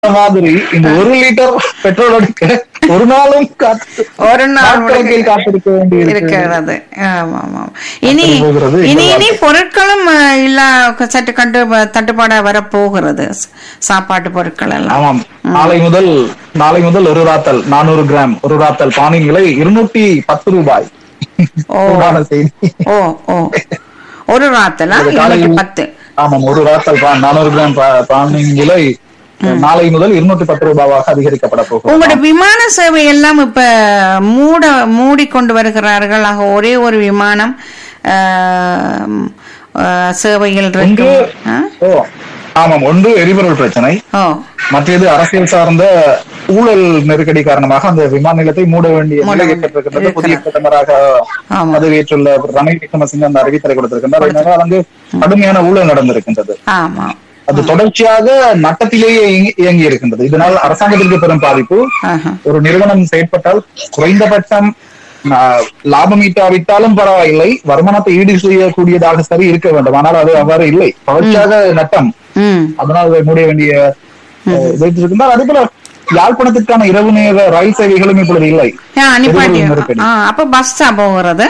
மாதிரி இந்த ஒரு லிட்டர் பெட்ரோல் அடிக்க ஒரு நாளும் காத்து ஒரு நாள் நாட்கணக்கில் காத்திருக்க வேண்டி இருக்கிறது ஆமா ஆமா இனி அப்படி போகிறது இனி இந்த இனி பொருட்களும் அஹ், இல்ல சற்று கண்டு தட்டுப்பாடா வர போகிறது சாப்பாட்டு பொருட்கள் எல்லாம் ஆமாம் நாளை முதல் நாளை முதல் ஒரு ராத்தல் நானூறு கிராம் ஒரு ராத்தல் பானின் விலை இருநூற்றி பத்து ரூபாய் ஓ சூடான செய்தி ஓ ஓ ஒரு ராத்தலா இது காலையில் இருநூத்தி பத்து ஆமாம் ஒரு ராத்தல் பான் நானூறு கிராம் பா- பானின் விலை நாளை முதல் இருநூற்றி பத்து ரூபாவாக அதிகரிக்கப்பட போகும் உங்களோட விமான சேவை எல்லாம் இப்ப மூட மூடிக்கொண்டு வருகிறார்கள் ஆக ஒரே ஒரு விமானம் ஆஹ், ஆஹ், சேவைகள் இருக்கு ஆ? ஓ ஆமாம் ஒன்று எரிபொருள் பிரச்சனை ஓ மற்றது அரசியல் சார்ந்த ஊழல் நெருக்கடி காரணமாக அந்த விமான நிலையத்தை மூட வேண்டிய மூட நிலை வேண்டிய- ஏற்பட்டிருக்கின்றது புதிய இருக்கிறது. பிரதமராக ஆமா. பதவியேற்றுள்ள ரணில் விக்ரமசிங்க அந்த அறிவித்தலை கொடுத்திருக்கின்றார் அதனால அங்கு கடுமையான ஊழல் நடந்திருக்கின்றது ஆமா அது தொடர்ச்சியாக நட்டத்திலேயே இயங்கி- இயங்கி இருக்கின்றது இதனால் அரசாங்கத்திற்கு பெரும் பாதிப்பு ஆஹா. ஒரு நிறுவனம் செயற்பட்டால் குறைந்தபட்சம் ஆஹ், லாபம் ஈட்டாவிட்டாலும் பரவாயில்லை வருமானத்தை ஈடு செய்யக்கூடியதாக சரி இருக்க வேண்டும் ஆனால் அது அவ்வாறு இல்லை தொடர்ச்சியாக நட்டம் ம் அதனால் அதை மூட வேண்டிய அஹ், வைத்திருக்கின்றார் அதே போல யாழ்ப்பாணத்திற்கான இரவு நேர ரயில் சேவைகளும் இப்பொழுது இல்லை ஆ, நிப்பாட்டி எரிபொருள் நெருக்கடி. ஆ, அப்ப பஸ்ஸா போகிறது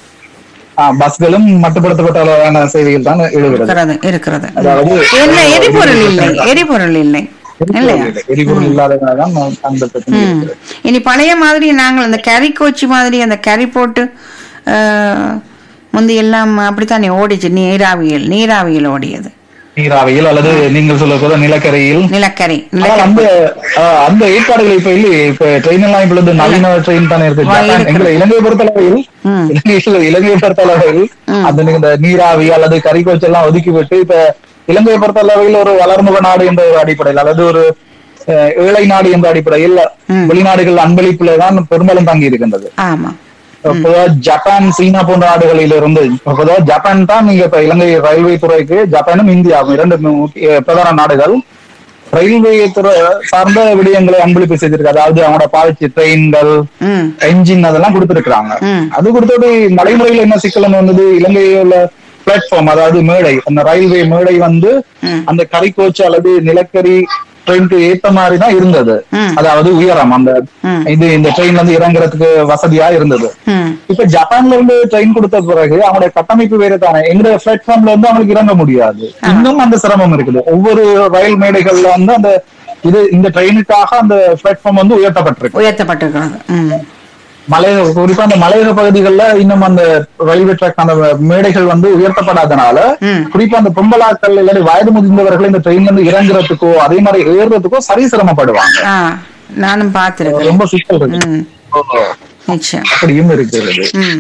ஆஹ், பஸ்களும் மட்டுப்படுத்தப்பட்ட அளவான சேவைகள் தான் எழுகிறது இருக்கிறது இருக்கிறது அதாவது என்ன எரிபொருள் இல்லை எரிபொருள் இல்லை இல்லையா எரிபொருள் இல்லை. எரிபொருள் இல்லாததுனால தான் அந்த பிரச்சனை ம். இருக்கிறது. இனி பழைய மாதிரி நாங்கள் அந்த கறி கோச்சி மாதிரி அந்த கறி போட்டு ஆஹ், முந்தி எல்லாம் அப்படித்தானே ஓடிச்சு நீராவியல் நீராவியல் ஓடியது நீராவியில் அல்லது நீங்கள் சொல்ல போல நிலக்கரையில் நிலக்கரி ஆனால் நிலக்கரி அந்த ஆஹ், அந்த ஏற்பாடுகள் இப்ப இல்லையே இப்ப ட்ரெயின் எல்லாம் இப்பொழுது நவீன ட்ரெயின் தானே இருக்கு வா, ஜப்பான் இருக்குது. எங்களை இலங்கை பொறுத்தளவில் ம். இலங்கையில் இலங்கையை பொறுத்தளவில் அந்த நீங்க இந்த நீராவி அல்லது கறிக்கோச்சு எல்லாம் ஒதுக்கி விட்டு இப்ப இலங்கையை பொறுத்தளவில் ஒரு வளர்முக நாடு என்ற ஒரு அடிப்படையில் அல்லது ஒரு அஹ், ஏழை நாடு என்ற அடிப்படையில் வெளிநாடுகள் அன்பளிப்புல தான் பெரும்பாலும் தங்கி இருக்கின்றது ஆமா பொதுவா ஜப்பான் சீனா போன்ற நாடுகளில் இருந்து பொதுவா ஜப்பான் தான் நீங்க இப்ப இலங்கை ரயில்வே துறைக்கு ஜப்பானும் இந்தியாவும் இரண்டு முக்கிய பிரதான நாடுகள் ரயில்வே துறை சார்ந்த விடயங்களை அன்பளிப்பு செய்திருக்கு அதாவது அவங்களோட பாய்ச்சி ட்ரெயின்கள் ம் என்ஜின் அதெல்லாம் கொடுத்திருக்காங்க ம். அது கொடுத்தது நடைமுறையில் என்ன சிக்கல் வந்தது இலங்கையில் உள்ள பிளாட்ஃபார்ம் அதாவது மேடை அந்த ரயில்வே மேடை வந்து ம். அந்த கறி கோச்சு அல்லது நிலக்கரி ட்ரெயினுக்கு ஏத்த மாதிரி தான் இருந்தது ம். அதாவது உயரம் அந்த ம். இது இந்த ட்ரெயின்ல இருந்து இறங்குறதுக்கு வசதியா இருந்தது ம் இப்ப ஜப்பான்ல இருந்து ட்ரெயின் கொடுத்த பிறகு அவங்களுடைய கட்டமைப்பு வேற தானே எங்க பிளாட்ஃபார்ம்ல இருந்து அவங்களுக்கு இறங்க முடியாது இன்னும் அந்த சிரமம் இருக்குது ஒவ்வொரு ரயில் மேடைகள்ல வந்து அந்த இது இந்த ட்ரெயினுக்காக அந்த பிளாட்ஃபார்ம் வந்து உயர்த்தப்பட்டிருக்கு உயர்த்தப்பட்டிருக்கிறது ம் மலை குறிப்பா அந்த மலையக பகுதிகள்ல இன்னும் அந்த ரயில்வே ட்ராக் அந்த மேடைகள் வந்து உயர்த்தப்படாதனால ம். குறிப்பா அந்த பொம்பலாக்கள் இல்லாட்டி வயது முதிர்ந்தவர்கள் இந்த ட்ரெயின்ல இருந்து இறங்குறதுக்கோ அதே மாதிரி ஏறுறதுக்கோ சரி சிரமப்படுவாங்க ஆ நானும் பார்த்திருக்கிறேன் ரொம்ப சிக்கல் இருக்கு ம் ஓ, நிச்சயம் அப்படியும் இருக்கிறது ம்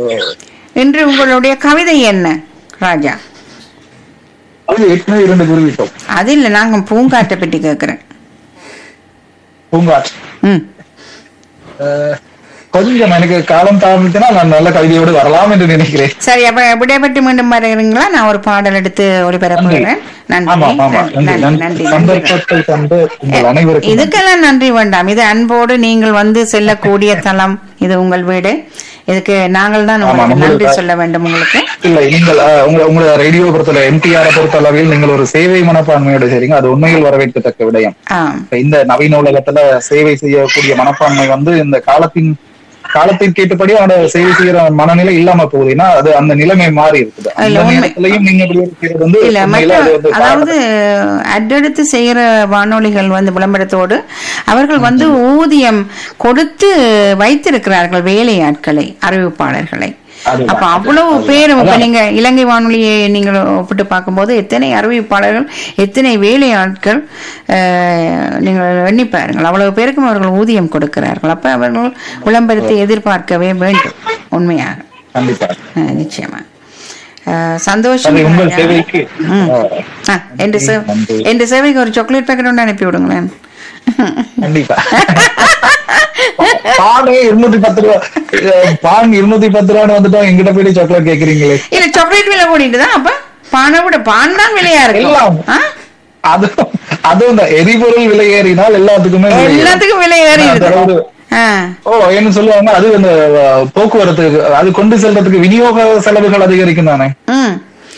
இன்று உங்களுடைய கவிதை என்ன ராஜா அது ஏற்கனவே இரண்டு குறிவிட்டோம் அது இல்ல நாங்க பூங்காட்டை பற்றி கேட்கிறேன் பூங்காற்று ம் அஹ், கொஞ்சம் எனக்கு காலம் தாழ்ந்துச்சுன்னா நான் நல்ல கவிதையோடு வரலாம் என்று நினைக்கிறேன் சரி அப்ப விடைபெற்று மீண்டும் வருகிறீங்களா நான் ஒரு பாடல் எடுத்து ஒளிபரப்புகிறேன் நன்றி ஆமா ஆமா நன்றி நன்றி நன்றி நன்றி நன்றி சந்தர்ப்பத்தை தந்து உங்கள் அனைவருக்கும் இதுக்கெல்லாம் நன்றி வேண்டாம் இது அன்போடு நீங்கள் வந்து செல்லக்கூடிய தலம் இது உங்கள் வீடு இதுக்கு நாங்கள் தான் உங்களுக்கு ஆமா, நன்றி உங்களுக்கு- சொல்ல வேண்டும் உங்களுக்கு இல்லை நீங்கள் அஹ், உங்க உங்களோட ரேடியோ பொறுத்தல எம்டிஆர் பொறுத்த அளவில் நீங்கள் ஒரு சேவை மனப்பான்மையோட செய்றீங்க அது உண்மையில் வரவேற்கத்தக்க விடயம் ஆம் இப்ப இந்த நவீன உலகத்துல சேவை செய்யக்கூடிய மனப்பான்மை வந்து இந்த காலத்தின் காலத்திற்கு ஏற்றபடி அவனோட சேவை செய்யற மனநிலை இல்லாம போகுது ஏன்னா அது அந்த நிலைமை மாறி இருக்குது இல்ல, அந்த உண்மை. நேரத்திலையும் நீங்க இப்படி ஒரு செய்யறது வந்து இல்ல உண்மையில மற்ற அது வந்து அதாவது அட்டெடுத்து செய்யற வானொலிகள் வந்து விளம்பரத்தோடு அவர்கள் வந்து ஊதியம் கொடுத்து வைத்திருக்கிறார்கள் வேலையாட்களை அறிவிப்பாளர்களை அதுதான், அப்ப அவ்வளவு பேர் இப்ப நீங்க இலங்கை வானொலியை நீங்கள் ஒப்பிட்டு பார்க்கும்போது எத்தனை அறிவிப்பாளர்கள் எத்தனை வேலையாட்கள் அஹ், நீங்கள் எண்ணி பாருங்கள் அவ்வளவு பேருக்கும் அவர்கள் ஊதியம் கொடுக்கிறார்கள் அப்ப அவர்கள் விளம்பரத்தை எதிர்பார்க்கவே வேண்டும் உண்மையாக கண்டிப்பா அஹ், நிச்சயமா அஹ், சந்தோஷம் அது உங்கள் ராஜா. சேவைக்கு ம். அஹ், ஆ, என் சேவை நன்றி. என் சேவைக்கு ஒரு சாக்லேட் பேக்கெட் ஒன்று அனுப்பி விடுங்களேன் கண்டிப்பா பானே இருநூத்தி பத்து ரூபா அஹ், பான் இருநூத்தி பத்து ரூபான்னு வந்துட்டோம் எங்கிட்ட போயிட்டு சாக்லேட் கேக்குறீங்களே இல்ல சாக்லேட் விலை கூட்டிட்டு தான் அப்ப பானை விட பான் தான் விலையா எல்லாம். இருக்கும் ஆ? அது அதுவும் இந்த எரிபொருள் விலை ஏறினால் எல்லாத்துக்குமே விலை ஏறும். எல்லாத்துக்கும் விலை ஏறி அந்த அளவு- ஆ ஓ என்ன சொல்லுவாங்க அது இந்த அஹ், போக்குவரத்து அது கொண்டு செல்றதுக்கு விநியோக செலவுகள் அதிகரிக்கும் தானே ம்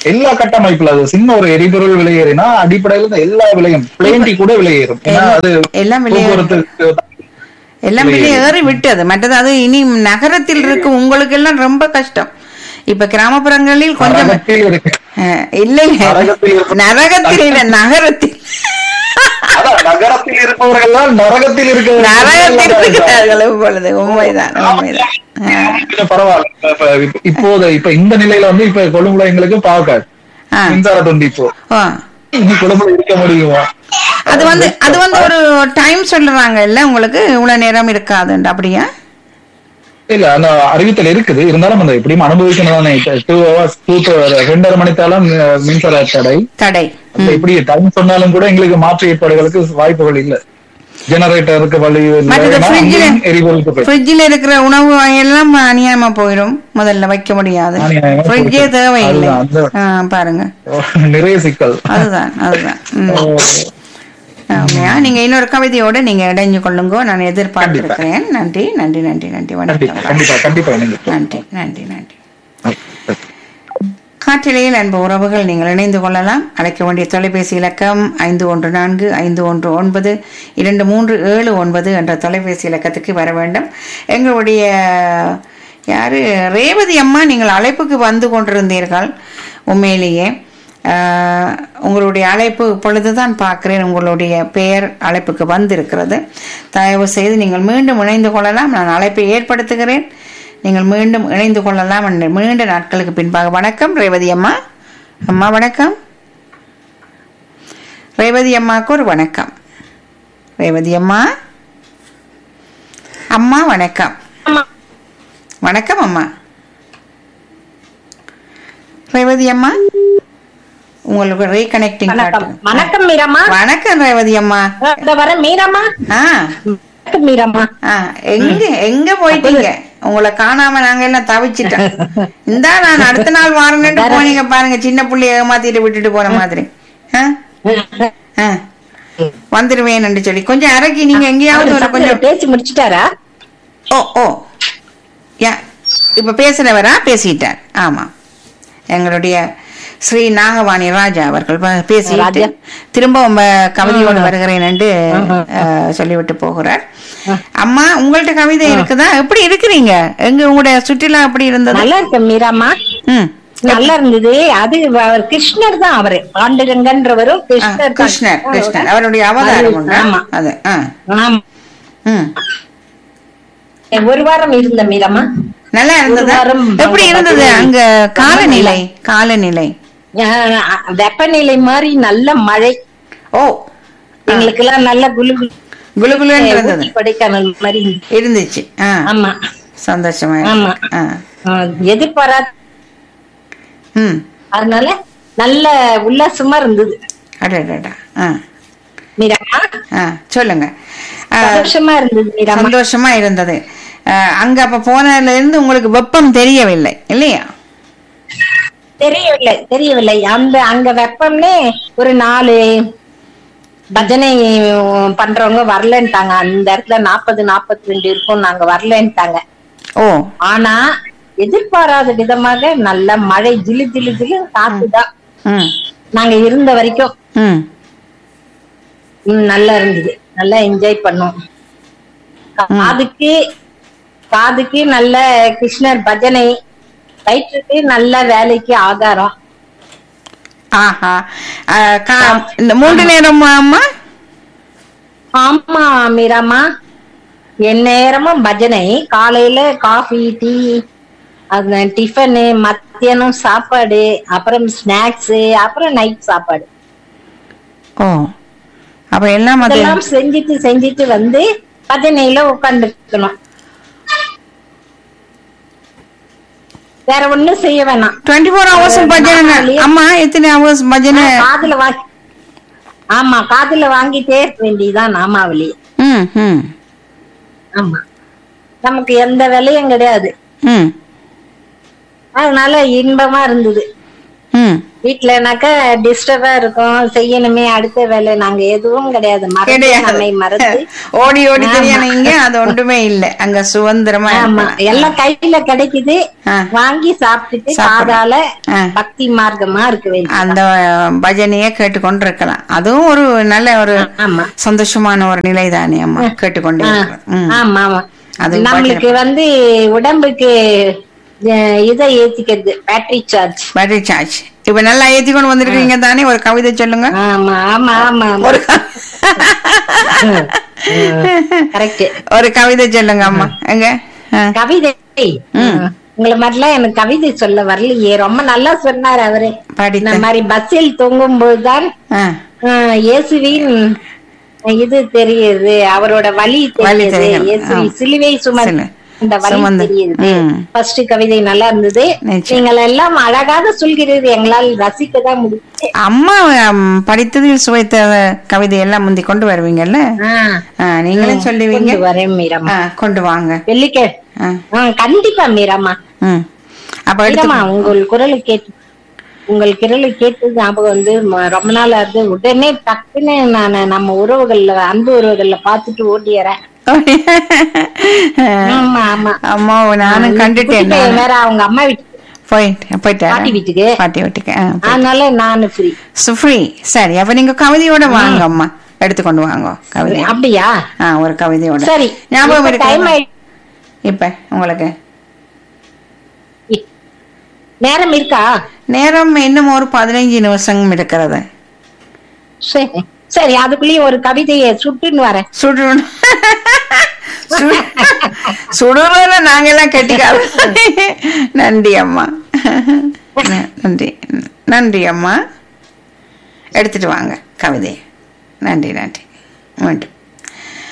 எல்லா கட்டமைப்புல அது சின்ன ஒரு எரிபொருள் விலையேறினா அடிப்படையில இந்த எல்லா விலையும் பிளேன் டீ கூட விலையேறும் ஏன்னா அது எல்லாம் விலையேறும். போக்குவரத்து எல்லாம் வெளியே ஏறி விட்டது மற்றது அது இனி நகரத்தில் இருக்கும் உங்களுக்கு எல்லாம் ரொம்ப கஷ்டம் இப்ப கிராமப்புறங்களில் கொஞ்சம் நரகத்தில் இருக்கு அஹ், இல்லைங்க நரகத்தில் இருக்கும். நரகத்தில் இல்ல நகரத்தில் அதான் நகரத்தில் இருப்பவர்கள் நரகத்தில் நரகத்தில் இருக்க இருக்கிறார்கள் இப்பொழுது உண்மைதான் உண்மைதான் அஹ், இல்ல, பரவாயில்ல இப்ப- இப்ப- இப்போது இப்ப இந்த நிலையில வந்து இப்ப கொழும்புல எங்களுக்கு பாக்காது ஆ. மின்சார துண்டி இப்போ ஓ. இனி கொழும்புல இருக்க முடியுமா அது வந்து அது வந்து ஒரு டைம் சொல்லுறாங்க இல்ல உங்களுக்கு இவ்வளவு நேரம் இருக்காதுன்னு அப்படியா இல்ல அந்த அறிவித்தல் இருக்குது இருந்தாலும் அந்த எப்படியும் அனுபவிக்கணும் தானே டூ ஹவர்ஸ் டூ ரெண்டரை மணித்தாலும் அஹ், மின்சார தடை தடை அந்த எப்படி டைம் சொன்னாலும் கூட எங்களுக்கு மாற்று ஏற்பாடுகளுக்கு வாய்ப்புகள் இல்ல ஜெனரேட்டருக்கு வழி இல்லை. மற்றது ஏன்னா ஃப்ரிட்ஜில் அங்கேயும் எரிபொருளுக்கு போய் ஃப்ரிட்ஜில் இருக்கிற உணவு எல்லாம் அநியாயமா போயிடும் முதல்ல வைக்க முடியாது அநியாயமா ஃப்ரிட்ஜே போயிடும். தேவையில்லை அதுதான், அந்த- ஆ, பாருங்க நிறைய சிக்கல் அதுதான் அதுதான் ம். ஆமாய்யா. நீங்க இன்னொரு கவிதையோட நீங்க இடைஞ்சு கொள்ளுங்க நான் எதிர்பார்த்திருக்கிறேன் நன்றி நன்றி நன்றி நன்றி கண்டிப்பா வணக்கம் கண்டிப்பா கண்டிப்பா நீங்க நன்றி நன்றி நன்றி காற்றிலேயில் அன்பு உறவுகள் நீங்கள் இணைந்து கொள்ளலாம் அழைக்க வேண்டிய தொலைபேசி இலக்கம் ஐந்து ஒன்று நான்கு ஐந்து ஒன்று ஒன்பது இரண்டு மூன்று ஏழு ஒன்பது என்ற தொலைபேசி இலக்கத்துக்கு வர வேண்டும் எங்களுடைய யாரு ரேவதி அம்மா நீங்கள் அழைப்புக்கு வந்து கொண்டிருந்தீர்கள் உண்மையிலேயே ஆஹ், உங்களுடைய அழைப்பு இப்பொழுதுதான் பார்க்கிறேன் உங்களுடைய பெயர் அழைப்புக்கு வந்திருக்கிறது தயவு செய்து நீங்கள் மீண்டும் இணைந்து கொள்ளலாம் நான் அழைப்பை ஏற்படுத்துகிறேன் நீங்கள் மீண்டும் இணைந்து கொள்ளலாம் என்ற நீண்ட நாட்களுக்கு பின்பாக வணக்கம் ரேவதி அம்மா அம்மா வணக்கம் ரேவதி அம்மாவுக்கு ஒரு வணக்கம் ரேவதி அம்மா அம்மா வணக்கம் வணக்கம் அம்மா ரேவதி அம்மா உங்களுக்கு ரீகனெக்டிங் வணக்கம் வணக்கம் மீரம்மா வணக்கம் ரேவதி அம்மா இந்த வர மீரம்மா ஆ வணக்கம் மீரம்மா ஆ, எங்க எங்க போயிட்டீங்க உங்களை காணாம நாங்க எல்லாம் தவிச்சிட்டோம் இந்தா நான் அடுத்த நாள் வாரேன்னு போனீங்க பாருங்க சின்ன புள்ளைய ஏமாத்திட்டு விட்டுட்டு போன மாதிரி ஆ? ஆ. வந்துருவேன்னு சொல்லி கொஞ்சம் இறக்கி நீங்க எங்கேயாவது ஒரு கொஞ்சம் பேசி முடிச்சிட்டாரா ஓ ஓ யா இப்ப பேசுறவரா பேசிட்டார் ஆமா எங்களுடைய ஸ்ரீ நாகவாணி ராஜா அவர்கள் ப- பேசிட்டு ராஜா. திரும்ப உங்க கவிதையோடு வருகிறேன் என்று அஹ், சொல்லிவிட்டு போகிறார் அம்மா உங்கள்ட்ட கவிதை இருக்குதா எப்படி இருக்கிறீங்க எங்க உங்களுடைய சுற்றுலா எப்படி இருந்தது நல்லா இருக்கு மீராம்மா ம் நல்லா இருந்தது அது அவர் கிருஷ்ணர் தான் அவரு பாண்டுரங்கன்றவரும் ஆ, கிருஷ்ணர் தான். கிருஷ்ணர் கிருஷ்ணர் அவருடைய அவதாரம் உண்டா? ஆமா அது ஆ ஆமா ம் ஒரு வாரம் இருந்த மீரம்மா நல்லா இருந்ததா வாரம் எப்படி இருந்தது அங்க காலநிலை காலநிலை அஹ், வெப்பநிலை மாதிரி நல்ல மழை ஓ எங்களுக்கு எல்லாம் நல்ல குளு குளு குளுகுலுன்னு இருந்தது ஊட்டி கொடைக்கானல் மாதிரி இருந்துச்சு. இருந்துச்சு ஆ ஆமா சந்தோஷமா ஆமா. இருக்கு. ஆ அஹ், எதிர்பாராத ம் அதனால நல்ல உல்லாசமா இருந்தது அடடடா ஆ மீரம்மா ஆ சொல்லுங்க ஆ, சந்தோஷமா இருந்தது மீரம்மா சந்தோஷமா இருந்தது ஆ, அங்க அப்ப போனதுல இருந்து உங்களுக்கு வெப்பம் தெரியவில்லை இல்லையா தெரியவில்லை தெரியவில்லை அந்த அங்க வெப்பம்னே ஒரு நாலு பஜனை பண்றவங்க வரலன்ட்டாங்க அந்த இடத்துல நாற்பது நாற்பத்தி ரெண்டு இருக்கும் நாங்க வரலன்ட்டாங்க ஓ ஆனா எதிர்பாராத விதமாக நல்ல மழை ஜிலு ஜிலு ஜிலு காத்துதான் ம் நாங்க இருந்த வரைக்கும் ம் ம், நல்லா இருந்தது நல்லா என்ஜாய் பண்ணோம் காதுக்கு காதுக்கு நல்ல கிருஷ்ணர் பஜனை வயிற்றுக்கு நல்ல வேலைக்கு ஆகாரம் ஆஹா ஆ, கா- இந்த மூன்று நேரம் அம்மா ஆமா மீராமா எந்நேரமும் பஜனை காலையில காஃபி டீ அது டிஃபனு மத்தியானம் சாப்பாடு அப்புறம் ஸ்நாக்ஸ் அப்புறம் நைட் சாப்பாடு ஓ அப்ப எல்லாம் அது இதெல்லாம் செஞ்சுட்டு செஞ்சுட்டு வந்து பஜனையில உட்காந்துக்கணும் வேற ஒண்ணும் செய்ய வேணாம் டுவெண்ட்டி ஃபோர் ஹவர்ஸ் பஜனை அம்மா எத்தனை ஹவர்ஸ் பஜனை காதுல வாங்கி ஆமா காதுல வாங்கிட்டே இருக்க வேண்டியதுதான் நாமாவளி ம் ம் ஆமா நமக்கு எந்த வேலையும் கிடையாது ம் அதனால இன்பமா இருந்தது ம் வீட்டுலனாக்கா டிஸ்டர்பா இருக்கும் செய்யணுமே அடுத்த வேலை நாங்க எதுவும் கிடையாது மறந்து கிடையாது நம்மை மறந்து ஓடி ஓடி தெரியணும் இங்க அது ஒன்றுமே இல்ல அங்க சுதந்திரமா ஆமா இருக்கலாம். எல்லாம் கையில கிடைக்குது ஆ. வாங்கி சாப்பிட்டுட்டு சாப்பிடலாம். காதால ஆ. பக்தி மார்க்கமா இருக்க வேண்டியது அந்த பஜனையே கேட்டுக்கொண்டு இருக்கலாம் அதுவும் ஒரு நல்ல ஒரு ஆமா சந்தோஷமான ஒரு நிலை தானே அம்மா கேட்டுக்கொண்டே இருக்கலாம். ம். ஆமா ஆமா அது நம்மளுக்கு வந்து உடம்புக்கு அஹ், இதை ஏத்திக்கிறது பேட்டரி சார்ஜ் பேட்டரி சார்ஜ் இப்ப நல்லா ஏத்தி கொண்டு வந்திருக்கீங்க தானே ஒரு கவிதை சொல்லுங்க ஆமா ஆமா ஆமா ஒரு கரெக்ட் ஒரு கவிதை சொல்லுங்க அம்மா எங்க ஆ. கவிதை உங்களை மாதிரிலாம் எனக்கு கவிதை சொல்ல வரலையே ரொம்ப நல்லா சொன்னார் அவரு படித்த இந்த மாதிரி பஸ்ஸில் தொங்கும் போதுதான் ஆ. ஆஹ், இயேசுவின் இது தெரியுது அவரோட வலி வலி தெரியுது தெரியும். இயேசு ஆம். சிலுவை சுமந்த சிலு- அந்த வலி சுமந்து. தெரியுது ம். ஃபர்ஸ்ட் கவிதை நல்லா இருந்தது நிச்சயம். நீங்கள் எல்லாம் அழகாக சொல்கிறது எங்களால் ரசிக்க தான் முடியும் அம்மா ம், படித்ததில் சுவைத்த கவிதை எல்லாம் முந்தி கொண்டு வருவீங்கல்ல ஆ, நீங்களும் சொல்லுவீங்க கொண்டு வரேன் மீரம்மா ஆ, கொண்டு வாங்க வெள்ளிக்கே ஆ, ஆ, கண்டிப்பா மீரம்மா ம். அப்ப எடுத்து மீரம்மா உங்கள் குரலை கேட்டு உங்கள் குரலை கேட்டு ஞாபகம் வந்து ம- ரொம்ப நாளா இருந்து உடனே டக்குன்னு நான் நம்ம உறவுகள்ல அன்பு உறவுகள்ல பாத்துட்டு ஓடியறேன் ஆமா ஆமா அம்மா நானும் கண்டுட்டேன் குட்டி பையன் வேற அவங்க அம்மா வீட்டுக்கு போயிட்டு போயிட்டாரு பாட்டி வீட்டுக்கு பாட்டி வீட்டுக்கு ஆ, போய்- அதனால நானு ஃப்ரீ சுஃப்ரி சரி அப்ப நீங்க கவிதையோட வாங்க அம்மா எடுத்துக்கொண்டு வாங்க கவிதை அப்படியா ஆ ஒரு கவிதையோட சரி ஞாபகம் டைம் இருக்கு இப்ப உங்களுக்கு நேரம் இருக்கா நேரம் இன்னும் ஒரு பதினைஞ்சு நிமிஷம் இருக்கிறது சரி சரி அதுக்குள்ளேயும் ஒரு கவிதையை சுட்டுன்னு வரேன் சுடு சுடுறதுல நாங்கெல்லாம் கெட்டிக்கார நன்றி அம்மா ந- நன்றி நன்றி அம்மா எடுத்துட்டு வாங்க கவிதையை நன்றி நன்றி மீண்டும்